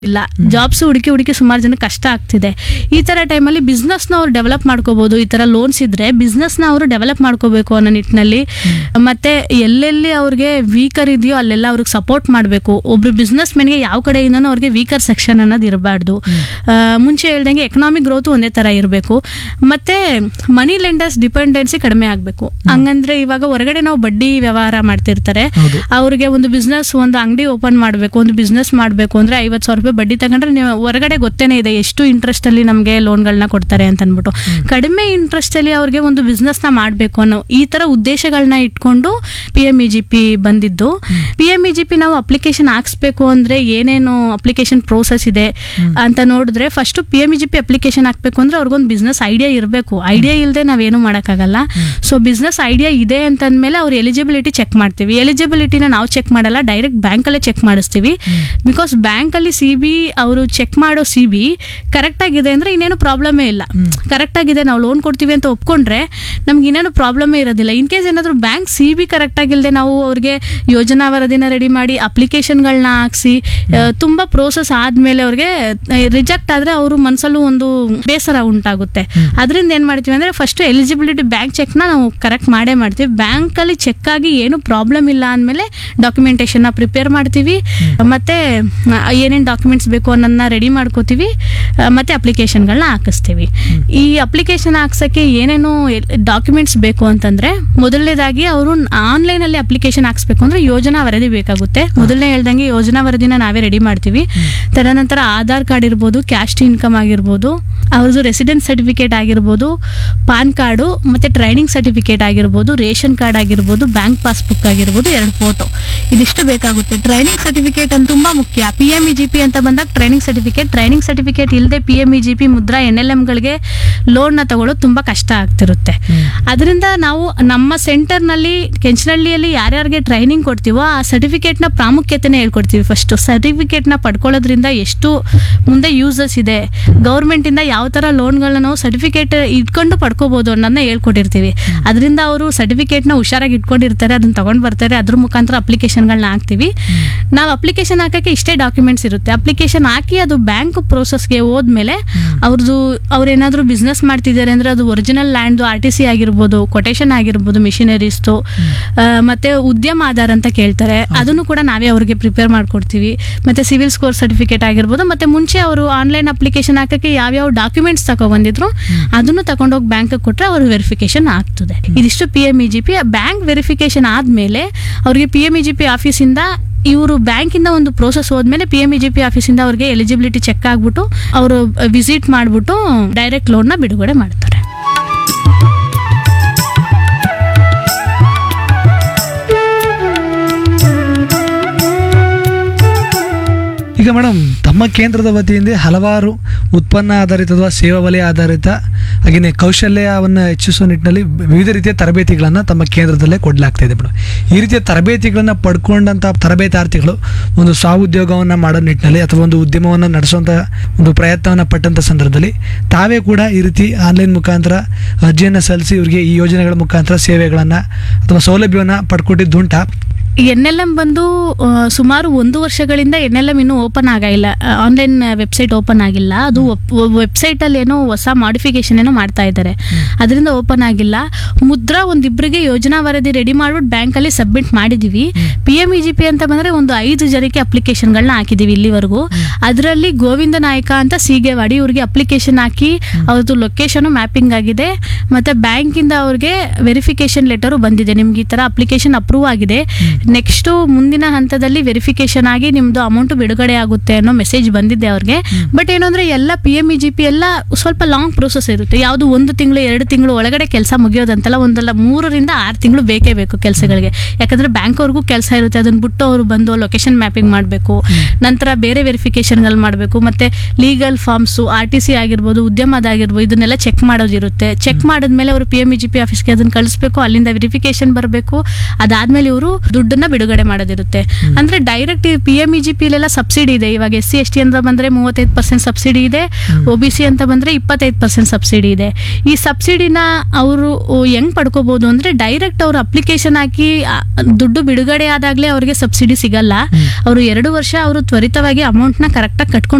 ಇಲ್ಲ ಜಾಬ್ಸ್ ಹುಡುಕಿ ಹುಡುಕಿ ಸುಮಾರು ಜನ ಕಷ್ಟ ಆಗ್ತಿದೆ ಈ ತರ ಟೈಮಲ್ಲಿ ಬಿಸ್ನೆಸ್ನ ಅವ್ರು ಡೆವಲಪ್ ಮಾಡ್ಕೋಬಹುದು ಈ ತರ ಲೋನ್ಸ್ ಇದ್ರೆ ಬಿಸ್ನೆಸ್ನ ಅವರು ಡೆವಲಪ್ ಮಾಡ್ಕೋಬೇಕು ಅನ್ನೋ ನಿಟ್ಟಿನಲ್ಲಿ ಮತ್ತೆ ಎಲ್ಲೆಲ್ಲಿ ಅವ್ರಿಗೆ ವೀಕರ್ ಇದೆಯೋ ಅಲ್ಲೆಲ್ಲ ಅವ್ರಿಗೆ ಸಪೋರ್ಟ್ ಮಾಡಬೇಕು ಒಬ್ರು ಬಿಸ್ನೆಸ್ ಮೆನ್ಗೆ ಯಾವ ಕಡೆಯಿಂದನೂ ಅವ್ರಿಗೆ ವೀಕರ್ ಸೆಕ್ಷನ್ ಅನ್ನೋದು ಇರಬಾರ್ದು ಮುಂಚೆ ಹೇಳ್ದಂಗೆ ಎಕನಾಮಿಕ್ ಗ್ರೋತ್ ಒಂದೇ ತರ ಇರಬೇಕು ಮತ್ತೆ ಮನಿ ಲೆಂಡರ್ಸ್ ಡಿಪೆಂಡೆನ್ಸಿ ಕಡಿಮೆ ಆಗಬೇಕು ಹಂಗಂದ್ರೆ ಇವಾಗ ಹೊರಗಡೆ ನಾವು ಬಡ್ಡಿ ವ್ಯವಹಾರ ಮಾಡ್ತಿರ್ತಾರೆ ಹೌದು. ಅವ್ರಿಗೆ ಒಂದು ಬಿಸ್ನೆಸ್ ಒಂದು ಅಂಗಡಿ ಓಪನ್ ಮಾಡಬೇಕು ಒಂದು ಬಿಸ್ನೆಸ್ ಮಾಡಬೇಕು ಅಂದ್ರೆ ಐವತ್ತು ಸಾವಿರ ರೂಪಾಯಿ ಬಡ್ಡಿ ತಗೊಂಡ್ರೆ ನೀವು ಹೊರಗಡೆ ಗೊತ್ತೇನೆ ಇದೆ ಎಷ್ಟು ಇಂಟ್ರೆಸ್ಟ್ ಅಲ್ಲಿ ನಮಗೆ ಲೋನ್ಗಳನ್ನ ಕೊಡ್ತಾರೆ ಅಂತ ಅಂದ್ಬಿಟ್ಟು ಕಡಿಮೆ ಇಂಟ್ರೆಸ್ಟ್ ಅಲ್ಲಿ ಅವ್ರಿಗೆ ಒಂದು ಬಿಸ್ನೆಸ್ ನ ಮಾಡಬೇಕು ಅನ್ನೋ ಈ ತರ ಉದ್ದೇಶಗಳನ್ನ ಇಟ್ಕೊಂಡು P M E G P ಬಂದಿದ್ದು P M E G P ನಾವು ಅಪ್ಲಿಕೇಶನ್ ಹಾಕ್ಸ್ಬೇಕು ಅಂದ್ರೆ ಏನೇನು ಅಪ್ಲಿಕೇಶನ್ ಪ್ರೋಸೆಸ್ ಇದೆ ಅಂತ ನೋಡಿದ್ರೆ first P M E G P application ಹಾಕ್ಬೇಕು ಅಂದ್ರೆ ಅವ್ರಿಗೊಂದು ಬಿಸ್ನೆಸ್ ಐಡಿಯಾ ಇರಬೇಕು ಐಡಿಯಾ ಇಲ್ಲದೆ ನಾವೇನು ಮಾಡೋಕ್ಕಾಗಲ್ಲ ಸೊ ಬಿಸ್ನೆಸ್ ಐಡಿಯಾ ಇದೆ ಅಂತಂದ್ಮೇಲೆ ಅವ್ರ ಎಲಿಜಿಬಿಲಿಟಿ ಚೆಕ್ ಮಾಡ್ತೀವಿ ಎಲಿಜಿಬಿಲಿಟಿನ ನಾವು ಚೆಕ್ ಮಾಡಲ್ಲ ಡೈರೆಕ್ಟ್ ಬ್ಯಾಂಕಲ್ಲೇ ಚೆಕ್ ಮಾಡಿಸ್ತೀವಿ ಬಿಕಾಸ್ ಬ್ಯಾಂಕಲ್ಲಿ ಸಿ ಬಿ ಅವರು ಚೆಕ್ ಮಾಡೋ ಸಿ ಬಿ ಕರೆಕ್ಟ್ ಆಗಿದೆ ಅಂದ್ರೆ ಇನ್ನೇನು ಪ್ರಾಬ್ಲಮೇ ಇಲ್ಲ ಕರೆಕ್ಟ್ ಆಗಿದೆ ನಾವು ಲೋನ್ ಕೊಡ್ತೀವಿ ಅಂತ ಒಪ್ಕೊಂಡ್ರೆ ನಮ್ಗೆ ಇನ್ನೇನು ಪ್ರಾಬ್ಲಮೇ ಇರೋದಿಲ್ಲ ಇನ್ ಕೇಸ್ ಏನಾದರೂ ಬ್ಯಾಂಕ್ ಸಿ ಬಿ ಕರೆಕ್ಟ್ ಆಗಿಲ್ಲದೆ ನಾವು ಅವ್ರಿಗೆ ಯೋಜನಾ ವರದಿನ ರೆಡಿ ಮಾಡಿ ಅಪ್ಲಿಕೇಶನ್ಗಳನ್ನ ಹಾಕ್ಸಿ ಆ, ತುಂಬಾ ಪ್ರೋಸೆಸ್ ಆದ್ಮೇಲೆ ಅವ್ರಿಗೆ ರಿಜೆಕ್ಟ್ ಆದ್ರೆ ಅವರು ಮನಸ್ಸಲ್ಲೂ ಒಂದು ಬೇಸರ ಉಂಟಾಗುತ್ತೆ ಅದರಿಂದ ಏನ್ ಮಾಡ್ತೀವಿ ಅಂದ್ರೆ ಫಸ್ಟ್ ಎಲಿಜಿಬಿಲಿಟಿ ಬ್ಯಾಂಕ್ ಚೆಕ್ನ ನಾವು ಕರೆಕ್ಟ್ ಮಾಡೇ ಮಾಡ್ತೀವಿ ಬ್ಯಾಂಕಲ್ಲಿ ಚೆಕ್ ಆಗಿ ಏನು ಪ್ರಾಬ್ಲಮ್ ಇಲ್ಲ ಅಂದಮೇಲೆ ಡಾಕ್ಯುಮೆಂಟೇಶನ್ನ ಪ್ರಿಪೇರ್ ಮಾಡ್ತೀವಿ ಮತ್ತೆ ಏನೇನು ಡಾಕ್ಯುಮೆಂಟ್ಸ್ ಬೇಕು ಅನ್ನೋದನ್ನ ರೆಡಿ ಮಾಡ್ಕೋತೀವಿ ಆ, ಮತ್ತೆ ಅಪ್ಲಿಕೇಶನ್ಗಳನ್ನ ಹಾಕಿಸ್ತೀವಿ ಈ ಅಪ್ಲಿಕೇಶನ್ ಹಾಕ್ಸಕ್ಕೆ ಏನೇನು ಡಾಕ್ಯುಮೆಂಟ್ಸ್ ಬೇಕು ಅಂತಂದ್ರೆ ಮೊದಲನೇದಾಗಿ ಅವರು ಆನ್ಲೈನಲ್ಲಿ ಅಪ್ಲಿಕೇಶನ್ ಹಾಕ್ಸ್ಬೇಕು ಅಂದ್ರೆ ಯೋಜನಾ ವರದಿ ಬೇಕಾಗುತ್ತೆ ಮೊದಲನೇ ಹೇಳ್ದಂಗೆ ಯೋಜನಾ ವರದಿನ ನಾವೇ ರೆಡಿ ಮಾಡ್ತೀವಿ ತದನಂತರ ಆಧಾರ್ ಕಾರ್ಡ್ ಇರ್ಬೋದು ಕ್ಯಾಸ್ಟ್ ಇನ್ಕಮ್ ಆಗಿರ್ಬೋದು ಅವ್ರದ್ದು ರೆಸಿಡೆನ್ಸ್ ಸರ್ಟಿಫಿಕೇಟ್ ಆಗಿರ್ಬೋದು ಪಾನ್ ಕಾರ್ಡು ಮತ್ತೆ ಟ್ರೈನಿಂಗ್ ಸರ್ಟಿಫಿಕೇಟ್ ಆಗಿರ್ಬೋದು ರೇಷನ್ ಕಾರ್ಡ್ ಆಗಿರ್ಬೋದು ಬ್ಯಾಂಕ್ ಪಾಸ್ಬುಕ್ ಆಗಿರ್ಬೋದು ಎರಡು ಫೋಟೋ ಇದಿಷ್ಟು ಬೇಕಾಗುತ್ತೆ ಟ್ರೈನಿಂಗ್ ಸರ್ಟಿಫಿಕೇಟ್ ಅಂತ ತುಂಬಾ ಮುಖ್ಯ P M E G P ಅಂತ ಬಂದಾಗ ಟ್ರೈನಿಂಗ್ ಸರ್ಟಿಫಿಕೇಟ್ ಟ್ರೈನಿಂಗ್ ಸರ್ಟಿಫಿಕೇಟ್ ಇಲ್ಲದೆ P M E G P Mudra N L ಎಂಗಳಿಗೆ ಲೋನ್ನ ತಗೊಳ್ಳೋದು ತುಂಬಾ ಕಷ್ಟ ಆಗ್ತಿರುತ್ತೆ ಅದರಿಂದ ನಾವು ನಮ್ಮ ಸೆಂಟರ್ನಲ್ಲಿ ಕೆಂಚನಹಳ್ಳಿಯಲ್ಲಿ ಯಾರ್ಯಾರಿಗೆ ಟ್ರೈನಿಂಗ್ ಕೊಡ್ತೀವೋ ಆ ಸರ್ಟಿಫಿಕೇಟ್ನ ಪ್ರಾಮುಖ್ಯತೆನೇ ಹೇಳ್ಕೊಡ್ತೀವಿ ಫಸ್ಟ್ ಸರ್ಟಿಫಿಕೇಟ್ನ ಪಡ್ಕೊಳ್ಳೋದ್ರಿಂದ ಎಷ್ಟು ಮುಂದೆ ಯೂಸಸ್ ಇದೆ ಗೌರ್ಮೆಂಟಿಂದ ಯಾವ ಥರ ಲೋನ್ಗಳನ್ನ ನಾವು ಸರ್ಟಿಫಿಕೇಟ್ ಇಟ್ಕೊಂಡು ಪಡ್ಕೋಬೋದು ಅನ್ನೋದನ್ನ ಹೇಳ್ಕೊಟ್ಟಿರ್ತೀವಿ ಅದರಿಂದ ಅವರು ಸರ್ಟಿಫಿಕೇಟ್ನ ಹುಷಾರಾಗಿ ಇಟ್ಕೊಂಡಿರ್ತಾರೆ ಅದನ್ನ ತಗೊಂಡು ಬರ್ತಾರೆ ಅದ್ರ ಮುಖಾಂತರ ಅಪ್ಲಿಕೇಶನ್ಗಳನ್ನ ಹಾಕ್ತೀವಿ ನಾವು ಅಪ್ಲಿಕೇಶನ್ ಹಾಕಕ್ಕೆ ಇಷ್ಟೇ ಡಾಕ್ಯುಮೆಂಟ್ಸ್ ಇರುತ್ತೆ ಅಪ್ಲಿಕೇಶನ್ ಹಾಕಿ ಅದು ಬ್ಯಾಂಕ್ ಪ್ರೋಸೆಸ್ಗೆ ಹೋದ್ಮೇಲೆ ಅವ್ರದ್ದು ಅವ್ರೇನಾದರೂ ಬಿಸ್ನೆಸ್ ಮಾಡ್ತಿದ್ದಾರೆ ಅಂದ್ರೆ ಅದು ಒರಿಜಿನಲ್ ಲ್ಯಾಂಡ್ದು ಆರ್ ಟಿ ಸಿ ಆಗಿರ್ಬೋದು ಕೊಟೇಶನ್ ಆಗಿರ್ಬೋದು ಮಿಷಿನರೀಸ್ದು ಮತ್ತೆ ಉದ್ಯಮ ಆಧಾರ ಅಂತ ಕೇಳ್ತಾರೆ ಅದನ್ನು ಕೂಡ ನಾವೇ ಅವ್ರಿಗೆ ಪ್ರಿಪೇರ್ ಮಾಡ್ಕೊಡ್ತೀವಿ ಮತ್ತೆ ಸಿವಿಲ್ ಸ್ಕೋರ್ ಸರ್ಟಿಫಿಕೇಟ್ ಆಗಿರ್ಬೋದು ಮತ್ತೆ ಮುಂಚೆ ಅವರು ಆನ್ಲೈನ್ ಅಪ್ಲಿಕೇಶನ್ ಹಾಕಕ್ಕೆ ಯಾವ್ಯಾವ ಡಾಕ್ಯುಮೆಂಟ್ಸ್ ತಗೊಬಂದಿದ್ರು ಅದನ್ನು ತಗೊಂಡೋಗಿ ಬ್ಯಾಂಕ್ ಕೊಟ್ರೆ ಅವ್ರ ವೆರಿಫಿಕೇಶನ್ ಆಗ್ತದೆ ಇದಿಷ್ಟು P M E G P bank verification ಆದ್ಮೇಲೆ ಅವ್ರಿಗೆ P M E G P ಆಫೀಸಿಂದ ಇವರು ಬ್ಯಾಂಕಿಂದ ಒಂದು ಪ್ರೋಸೆಸ್ ಹೋದ್ಮೇಲೆ P M E G P ಆಫೀಸಿಂದ ಅವ್ರಿಗೆ ಎಲಿಜಿಬಿಲಿಟಿ ಚೆಕ್ ಆಗ್ಬಿಟ್ಟು ಅವರು ವಿಸಿಟ್ ಮಾಡಿಬಿಟ್ಟು ಡೈರೆಕ್ಟ್ ಲೋನ್ನ ಬಿಡುಗಡೆ ಮಾಡ್ತಾರೆ ಈಗ ಮೇಡಮ್ ತಮ್ಮ ಕೇಂದ್ರದ ವತಿಯಿಂದ ಹಲವಾರು ಉತ್ಪನ್ನ ಆಧಾರಿತ ಅಥವಾ ಸೇವಾ ವಲಯ ಆಧಾರಿತ ಹಾಗೆಯೇ ಕೌಶಲ್ಯವನ್ನು ಹೆಚ್ಚಿಸುವ ನಿಟ್ಟಿನಲ್ಲಿ ವಿವಿಧ ರೀತಿಯ ತರಬೇತಿಗಳನ್ನು ತಮ್ಮ ಕೇಂದ್ರದಲ್ಲೇ ಕೊಡಲಾಗ್ತಾ ಇದೆ ಮೇಡಮ್ ಈ ರೀತಿಯ ತರಬೇತಿಗಳನ್ನು ಪಡ್ಕೊಂಡಂಥ ತರಬೇತಾರ್ಥಿಗಳು ಒಂದು ಸ್ವಾಉದ್ಯೋಗವನ್ನು ಮಾಡೋ ನಿಟ್ಟಿನಲ್ಲಿ ಅಥವಾ ಒಂದು ಉದ್ಯಮವನ್ನು ನಡೆಸುವಂಥ ಒಂದು ಪ್ರಯತ್ನವನ್ನು ಪಟ್ಟಂಥ ಸಂದರ್ಭದಲ್ಲಿ ತಾವೇ ಕೂಡ ಈ ರೀತಿ ಆನ್ಲೈನ್ ಮುಖಾಂತರ ಅರ್ಜಿಯನ್ನು ಸಲ್ಲಿಸಿ ಇವರಿಗೆ ಈ ಯೋಜನೆಗಳ ಮುಖಾಂತರ ಸೇವೆಗಳನ್ನು ಅಥವಾ ಸೌಲಭ್ಯವನ್ನು ಪಡ್ಕೊಟ್ಟಿದ್ದುಂಟಾ ಎನ್ ಎಲ್ ಎಂ ಬಂದು ಆ, ಸುಮಾರು ಒಂದು ವರ್ಷಗಳಿಂದ ಎನ್ ಎಲ್ ಎಂ ಇನ್ನೂ ಓಪನ್ ಆಗಿಲ್ಲ ಆನ್ಲೈನ್ ವೆಬ್ಸೈಟ್ ಓಪನ್ ಆಗಿಲ್ಲ ಅದು ವೆಬ್ಸೈಟ್ ಅಲ್ಲಿ ಏನೋ ಹೊಸ ಮಾಡಿಫಿಕೇಶನ್ ಏನೋ ಮಾಡ್ತಾ ಇದ್ದಾರೆ ಅದರಿಂದ ಓಪನ್ ಆಗಿಲ್ಲ ಮುದ್ರಾ ಒಂದಿಬ್ಬರಿಗೆ ಯೋಜನಾ ವರದಿ ರೆಡಿ ಮಾಡ್ಬಿಟ್ಟು ಬ್ಯಾಂಕಲ್ಲಿ ಸಬ್ಮಿಟ್ ಮಾಡಿದೀವಿ P M E G P ಅಂತ ಬಂದ್ರೆ ಒಂದು ಐದು ಜನಕ್ಕೆ ಅಪ್ಲಿಕೇಶನ್ಗಳನ್ನ ಹಾಕಿದೀವಿ ಇಲ್ಲಿವರೆಗೂ ಅದರಲ್ಲಿ ಗೋವಿಂದ ನಾಯಕ ಅಂತ ಸೀಗೆವಾಡಿ ಇವ್ರಿಗೆ ಅಪ್ಲಿಕೇಶನ್ ಹಾಕಿ ಅವ್ರದ್ದು ಲೊಕೇಶನ್ ಮ್ಯಾಪಿಂಗ್ ಆಗಿದೆ ಮತ್ತೆ ಬ್ಯಾಂಕಿಂದ ಅವ್ರಿಗೆ ವೆರಿಫಿಕೇಶನ್ ಲೆಟರು ಬಂದಿದೆ ನಿಮ್ಗೆ ಈ ತರ ಅಪ್ಲಿಕೇಶನ್ ಅಪ್ರೂವ್ ಆಗಿದೆ ನೆಕ್ಸ್ಟ್ ಮುಂದಿನ ಹಂತದಲ್ಲಿ ವೆರಿಫಿಕೇಶನ್ ಆಗಿ ನಿಮ್ದು ಅಮೌಂಟ್ ಬಿಡುಗಡೆ ಆಗುತ್ತೆ ಅನ್ನೋ ಮೆಸೇಜ್ ಬಂದಿದೆ ಅವ್ರಿಗೆ ಬಟ್ ಏನು ಅಂದ್ರೆ ಎಲ್ಲ P M E G P ಎಲ್ಲ ಸ್ವಲ್ಪ ಲಾಂಗ್ ಪ್ರೋಸೆಸ್ ಇರುತ್ತೆ ಯಾವುದು ಒಂದು ತಿಂಗಳು ಎರಡು ತಿಂಗಳು ಒಳಗಡೆ ಕೆಲಸ ಮುಗಿಯೋದಂತಲ್ಲ ಒಂದಲ್ಲ ಮೂರರಿಂದ ಆರು ತಿಂಗಳು ಬೇಕೇ ಬೇಕು ಕೆಲಸಗಳಿಗೆ ಯಾಕಂದ್ರೆ ಬ್ಯಾಂಕ್ ಅವ್ರಿಗೂ ಕೆಲಸ ಇರುತ್ತೆ ಅದನ್ನ ಬಿಟ್ಟು ಅವರು ಬಂದು ಲೊಕೇಶನ್ ಮ್ಯಾಪಿಂಗ್ ಮಾಡಬೇಕು ನಂತರ ಬೇರೆ ವೆರಿಫಿಕೇಶನ್ಗಳು ಮಾಡಬೇಕು ಮತ್ತೆ legal forms R T C ಆಗಿರ್ಬೋದು ಉದ್ಯಮದಾಗಿರ್ಬೋದು ಇದನ್ನೆಲ್ಲ ಚೆಕ್ ಮಾಡೋದಿರುತ್ತೆ ಚೆಕ್ ಮಾಡಿದ್ಮೇಲೆ ಅವರು P M E G P ಆಫೀಸ್ಗೆ ಅದನ್ನ ಕಳಿಸ್ಬೇಕು ಅಲ್ಲಿಂದ ವೆರಿಫಿಕೇಶನ್ ಬರಬೇಕು ಅದಾದ್ಮೇಲೆ ಇವರು ದುಡ್ಡು ದುಡ್ಡನ್ನ ಬಿಡುಗಡೆ ಮಾಡೋದಿರುತ್ತೆ ಅಂದ್ರೆ direct P M E G ಪಿಲೆಲ್ಲ ಸಬ್ಸಿಡಿ ಇದೆ ಇವಾಗ ಎಸ್ ಸಿ ಎಸ್ ಟಿ ಅಂತ ಬಂದ್ರೆ ಮೂವತ್ತೈದು ಪರ್ಸೆಂಟ್ ಸಬ್ಸಿಡಿ ಇದೆ ಒ ಬಿ ಸಿ ಅಂತ ಬಂದ್ರೆ ಇಪ್ಪತ್ತೈದು ಪರ್ಸೆಂಟ್ ಸಬ್ಸಿಡಿ ಇದೆ ಈ ಸಬ್ಸಿಡಿನ ಅವರು ಹೆಂಗ್ ಪಡ್ಕೋಬಹುದು ಅಂದ್ರೆ ಡೈರೆಕ್ಟ್ ಅವರು ಅಪ್ಲಿಕೇಶನ್ ಹಾಕಿ ಆ, ದುಡ್ಡು ಬಿಡುಗಡೆ ಆದಾಗ್ಲೇ ಅವ್ರಿಗೆ ಸಬ್ಸಿಡಿ ಸಿಗಲ್ಲ ಅವರು ಎರಡು ವರ್ಷ ಅವರು ತ್ವರಿತವಾಗಿ ಅಮೌಂಟ್ನ ಕರೆಕ್ಟಾಗಿ ಕಟ್ಕೊಂಡು